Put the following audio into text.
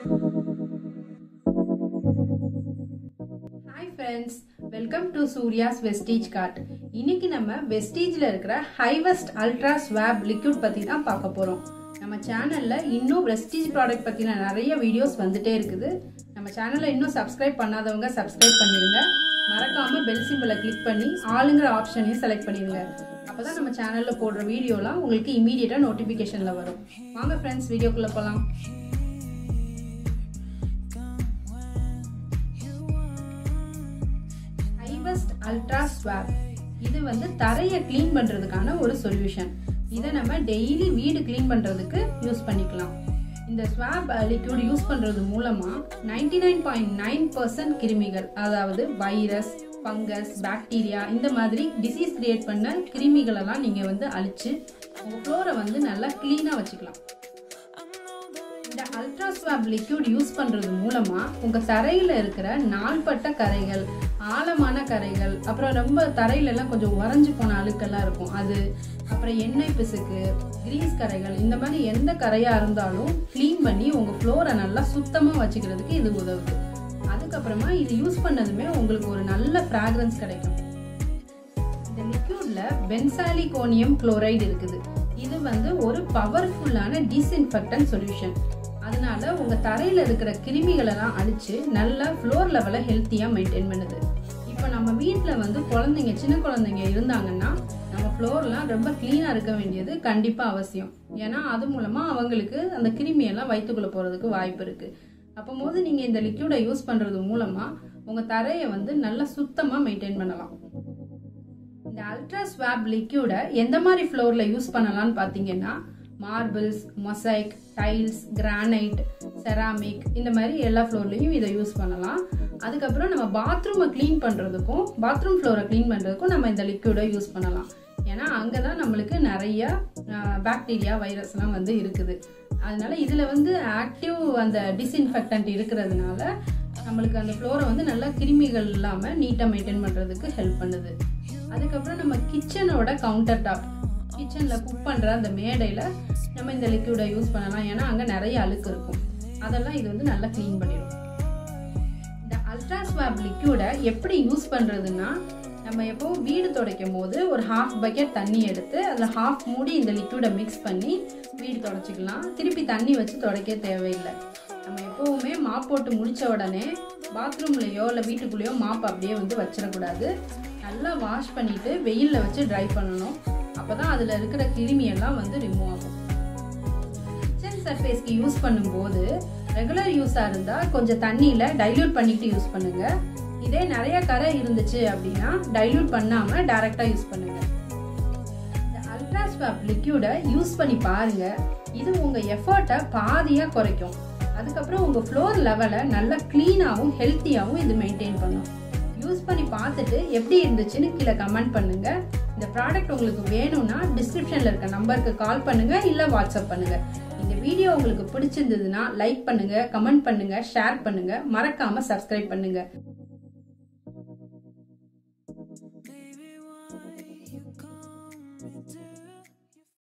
hi friends welcome to Surya's Vestige card இன்னைக்கு நம்ம வெஸ்டீஜில் இருக்கிற ஹைவெஸ்ட் அல்ட்ரா ஸ்வாப் லிக்விட் பற்றி தான் பார்க்க போகிறோம் நம்ம சேனலில் இன்னும் வெஸ்டீஜ் ப்ராடக்ட் பற்றின நிறைய வீடியோஸ் வந்துட்டே இருக்குது நம்ம சேனலை இன்னும் சப்ஸ்கிரைப் பண்ணாதவங்க சப்ஸ்கிரைப் பண்ணிடுங்க மறக்காம பெல் சிம்பிளை கிளிக் பண்ணி ஆளுங்கிற ஆப்ஷனையும் செலக்ட் பண்ணிடுங்க அப்பதான் நம்ம சேனலில் போடுற வீடியோலாம் உங்களுக்கு இமீடியட்டாக நோட்டிஃபிகேஷனில் வரும் வாங்க ஃப்ரெண்ட்ஸ் வீடியோக்குள்ளே போகலாம் ஹைவெஸ்ட் அல்ட்ரா ஸ்வாப் இது வந்து தரையை க்ளீன் பண்ணுறதுக்கான ஒரு சொல்யூஷன் இதை நம்ம டெய்லி வீடு க்ளீன் பண்ணுறதுக்கு யூஸ் பண்ணிக்கலாம் இந்த ஸ்வாப் லிக்விட் யூஸ் பண்ணுறது மூலமாக ninety nine point nine percent கிருமிகள் அதாவது வைரஸ் ஃபங்கஸ் பாக்டீரியா இந்த மாதிரி டிசீஸ் கிரியேட் பண்ண கிருமிகளெல்லாம் நீங்கள் வந்து அழிச்சு உங்கள் ஃப்ளோரை வந்து நல்லா க்ளீனாக வச்சுக்கலாம் இந்த அல்ட்ரா ஸ்வாப் லிக்யூட் யூஸ் பண்ணுறது மூலமாக உங்கள் தரையில் இருக்கிற நாள்பட்ட கரைகள் ஆழமான கரைகள் அப்புறம் ரொம்ப தரையிலலாம் கொஞ்சம் உறைஞ்சி போன அழுக்கெல்லாம் இருக்கும் அது அப்புறம் எண்ணெய் பிசுக்கு கிரீஸ் கரைகள் இந்த மாதிரி எந்த கரையாக இருந்தாலும் க்ளீன் பண்ணி உங்கள் ஃப்ளோரை நல்லா சுத்தமாக வச்சுக்கிறதுக்கு இது உதவுது அதுக்கப்புறமா இது யூஸ் பண்ணதுமே உங்களுக்கு ஒரு நல்ல ஃப்ராக்ரன்ஸ் கிடைக்கும் இந்த லிக்யூட்ல பென்சாலிகோனியம் குளோரைடு இருக்குது இது வந்து ஒரு பவர்ஃபுல்லான டிஸ்இன்ஃபெக்டன் சொல்யூஷன் அதனால உங்க தரையில இருக்கிற கிருமிகளெல்லாம் அழிச்சு நல்ல ஃப்ளோர் லெவலை ஹெல்த்தியா மெயின்டைன் பண்ணுது இப்போ நம்ம வீட்டில் வந்து குழந்தைங்க சின்ன குழந்தைங்க இருந்தாங்கன்னா நம்ம ஃப்ளோர்லாம் ரொம்ப க்ளீனாக இருக்க வேண்டியது கண்டிப்பாக அவசியம் ஏன்னா அது மூலமாக அவங்களுக்கு அந்த கிருமியெல்லாம் வயிற்றுக்குள்ளே போகிறதுக்கு வாய்ப்பு இருக்குது அப்போது நீங்கள் இந்த லிக்யூடை யூஸ் பண்ணுறது மூலமாக உங்கள் தரையை வந்து நல்லா சுத்தமாக மெயின்டைன் பண்ணலாம் இந்த அல்ட்ரா ஸ்வாப் லிக்யூடை எந்த மாதிரி ஃப்ளோரில் யூஸ் பண்ணலாம்னு பார்த்தீங்கன்னா marbles mosaic tiles granite ceramic இந்த மாதிரி எல்லா ஃப்ளோர்லையும் இதை யூஸ் பண்ணலாம் அதுக்கப்புறம் நம்ம பாத்ரூமை க்ளீன் பண்ணுறதுக்கும் பாத்ரூம் ஃப்ளோரை க்ளீன் பண்ணுறதுக்கும் நம்ம இந்த லிக்யூடை யூஸ் பண்ணலாம் ஏன்னா அங்கே தான் நம்மளுக்கு நிறைய பாக்டீரியா வைரஸ்லாம் வந்து இருக்குது அதனால இதில் வந்து ஆக்டிவ் அந்த டிஸ்இன்ஃபெக்டன்ட் இருக்கிறதுனால நம்மளுக்கு அந்த ஃப்ளோரை வந்து நல்லா கிருமிகள் இல்லாமல் நீட்டாக மெயின்டைன் பண்ணுறதுக்கு ஹெல்ப் பண்ணுது அதுக்கப்புறம் நம்ம கிச்சனோட கவுண்டர் டாப் கிச்சனில் குக் பண்ணுற அந்த மேடையில் நம்ம இந்த லிக்யூடை யூஸ் பண்ணலாம் ஏன்னா அங்கே நிறைய அழுக்கு இருக்கும் அதெல்லாம் இது வந்து நல்லா க்ளீன் பண்ணிடும் இந்த அல்ட்ரா ஸ்வாப் லிக்யூடை எப்படி யூஸ் பண்ணுறதுன்னா நம்ம எப்போவும் வீடு துடைக்கும் போது ஒரு ஹாஃப் பக்கெட் தண்ணி எடுத்து அதில் ஹாஃப் மூடி இந்த லிக்யூடை மிக்ஸ் பண்ணி வீடு துடைச்சிக்கலாம் திருப்பி தண்ணி வச்சு துடைக்க தேவையில்லை நம்ம எப்போவுமே மாப் போட்டு முடித்த உடனே பாத்ரூம்லேயோ இல்லை வீட்டுக்குள்ளேயோ மாப் அப்படியே வந்து வச்சிடக்கூடாது நல்லா வாஷ் பண்ணிவிட்டு வெயிலில் வச்சு ட்ரை பண்ணணும் அப்போ தான் அதில் இருக்கிற கிருமியெல்லாம் வந்து ரிமூவ் ஆகும் கிச்சன் சர்ஃபேஸ்க்கு யூஸ் பண்ணும்போது ரெகுலர் யூஸாக இருந்தால் கொஞ்சம் தண்ணியில் டைல்யூட் பண்ணிட்டு யூஸ் பண்ணுங்கள் இதே நிறைய கரை இருந்துச்சு அப்படின்னா டைல்யூட் பண்ணாமல் டைரெக்டாக யூஸ் பண்ணுங்கள் இந்த அல்ட்ரா ஸ்வாப் லிக்யூடை யூஸ் பண்ணி பாருங்கள் இது உங்கள் எஃபர்ட்டை பாதியாக குறைக்கும் அதுக்கப்புறம் உங்கள் ஃப்ளோர் லெவலை நல்லா க்ளீனாகவும் ஹெல்த்தியாகவும் இது மெயின்டைன் பண்ணும் யூஸ் பண்ணி பார்த்துட்டு எப்படி இருந்துச்சுன்னு கீழே கமெண்ட் பண்ணுங்க இந்த ப்ராடக்ட் உங்களுக்கு வேணும்னா டிஸ்கிரிப்ஷனில் இருக்க நம்பருக்கு கால் பண்ணுங்க இல்லை வாட்ஸ்அப் பண்ணுங்க இந்த வீடியோ உங்களுக்கு பிடிச்சிருந்ததுன்னா லைக் பண்ணுங்க கமெண்ட் பண்ணுங்க ஷேர் பண்ணுங்க மறக்காம சப்ஸ்கிரைப் பண்ணுங்க